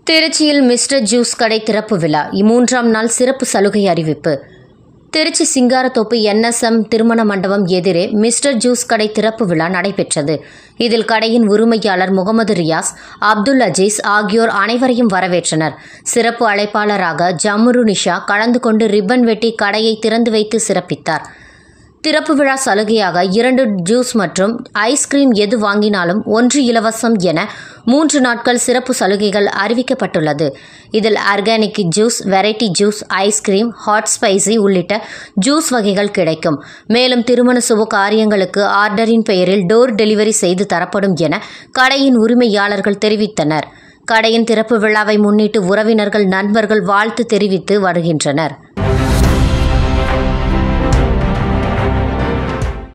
திருச்சியில் mister juice கடை திறப்பு விழா இம்மூன்றாம் நாள் சிறப்பு சலுகை அறிவிப்பு திருச்சி சிங்காரத்தோப்பு என்எஸ்எம் திருமண மண்டபம் எதிரே மிஸ்டர் ஜூஸ் கடை திறப்பு விழா நடைபெற்றது இதில் கடையின் உரிமையாளர் முகமது ரியாஸ் அப்துல் அஜீஸ் ஆகியோர் அனைவரையும் வரவேற்றனர் சிறப்பு அழைப்பாளராக ஜம்முரு நிஷா கலந்து கொண்டு ரிப்பன் வெட்டி கடையை திறந்து வைத்து சிறப்பித்தார் திறப்பு விழா சலுகையாக இரண்டு ஜூஸ் மற்றும் ஐஸ்கிரீம் எது வாங்கினாலும் ஒன்று இலவசம் என மூன்று நாட்கள் சிறப்பு சலுகைகள் அறிவிக்கப்பட்டுள்ளது இதில் organic juice variety juice ice cream hot spicy உள்ளிட்ட ஜூஸ் வகைகள் கிடைக்கும் மேலும் திருமண சுப காரியங்களுக்கு ஆர்டரின் பெயரில் டோர் டெலிவரி செய்து தரப்படும் என கடையின் உரிமையாளர்கள் தெரிவித்தனர் கடையின் திறப்பு விழாவை முன்னிட்டு உறவினர்கள் நண்பர்கள் வாழ்த்து தெரிவித்து வருகின்றனர்